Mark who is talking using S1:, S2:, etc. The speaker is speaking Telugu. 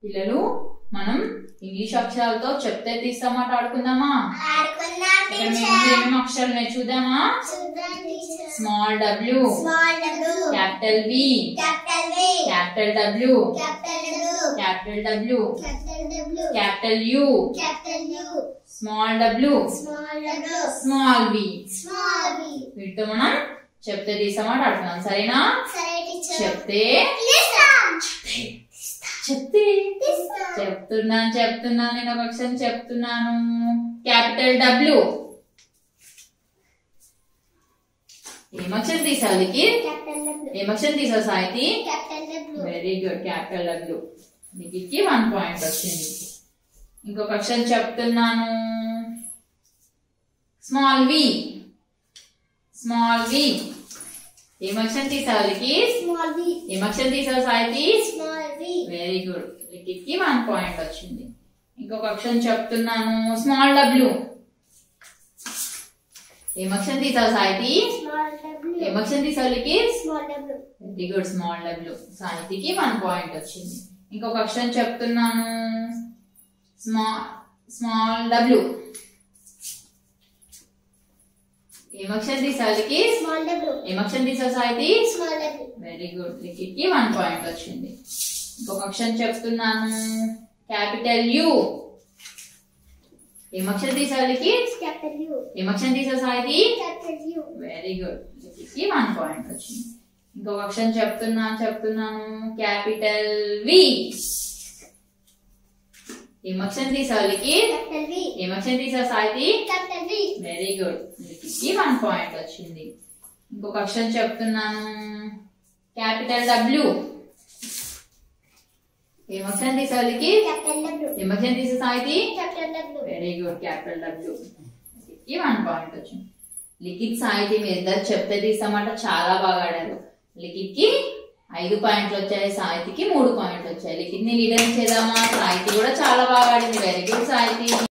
S1: పిల్లలు మనం ఇంగ్లీష్ అక్షరాలతో చెప్తే తీస్తామాట ఆడుకుందామా
S2: ఆడుకుందాం
S1: ఇక్కడ మేము
S2: టీచర్
S1: ఏమేమి అక్షరాలు ఉన్నాయి చూద్దామా
S2: చూద్దాం teacher
S1: small W
S2: small W
S1: capital V
S2: capital V
S1: capital W
S2: capital W
S1: capital W
S2: capital W
S1: capital U
S2: capital U
S1: small W
S2: small W
S1: small V
S2: small V
S1: వీటితో మనం చెప్తే తీస్తామాట ఆడుకున్నాం సరేనా
S2: సరే టీచర్
S1: చెప్తే
S2: తీస్తాం
S1: చెప్తే
S2: తీస్తాం
S1: చెప్తున్నాను చెప్తున్నాను నేను ఒక అక్షరం చెప్తున్నాను క్యాపిటల్ డబ్ల్యూ ఏమక్షరం తీసావు లికి
S2: క్యాపిటల్ డబ్ల్యూ
S1: ఏమక్షరం తీసావు Sahithi
S2: capital W
S1: very good capital W లికి వన్ పాయింట్ వచ్చింది ఇంకొక అక్షరం చెప్తున్నాను స్మాల్ వి స్మాల్ వి ఏమక్షరం తీసావు లికి
S2: స్మాల్ వి
S1: ఏమక్షరం తీసావు Sahithi
S2: small V
S1: very good లిఖిత్కి వన్ పాయింట్ వచ్చింది ఇంకొక అక్షరం చెప్తున్నాను స్మాల్ డబ్ల్యూ ఏమక్షరం తీసావు సాయితి
S2: స్మాల్ డబ్ల్యూ
S1: ఏమక్షరం తీసావు Likhith
S2: small W
S1: very good small W సాహితికి వన్ పాయింట్ వచ్చింది ఇంకొక అక్షరం చెప్తున్నాను స్మాల్ స్మాల్ డబ్ల్యూ ఏమక్షరం తీసావు లిఖిత్
S2: స్మాల్ డబ్ల్యూ
S1: ఏమక్షరం తీసావు Sahithi
S2: small W
S1: very good లిఖిత్కి వన్ పాయింట్ వచ్చింది ఇంకొక అక్షరం చెప్తున్నాను క్యాపిటల్ యు ఏమక్షరం తీసావు లిఖిత్
S2: క్యాపిటల్ యు
S1: ఏమక్షరం తీసావు Sahithi
S2: capital U
S1: very good లిఖిత్కి వన్ పాయింట్ వచ్చింది ఇంకొక అక్షరం చెప్తున్నాను చెప్తున్నాను క్యాపిటల్ వి ఏమక్షరం తీసావు లిఖిత్
S2: క్యాపిటల్ వి
S1: ఏమక్షరం తీసావు Sahithi
S2: capital V
S1: very good లిఖిత్కి వన్ పాయింట్ వచ్చింది ఇంకొక అక్షరం చెప్తున్నాను క్యాపిటల్ డబ్ల్యూ ఏమక్షరం తీసావు లిఖిత్
S2: క్యాపిటల్ డబ్ల్యూ
S1: ఏమక్షరం తీసే Sahithi
S2: capital W
S1: very good capital W లిఖిత్కి వన్ పాయింట్ వచ్చింది లిఖిత్ సాయితి మీ ఇద్దరు చెప్తే తీసామంట చాలా బాగా ఆడారు లిఖిత్కి ఐదు పాయింట్లు వచ్చాయి సాయితికి మూడు పాయింట్లు వచ్చాయి లిఖిత్ని లీడర్ చేద్దామా సాయితి కూడా చాలా బాగా ఆడింది వెరీ గుడ్ సాయితి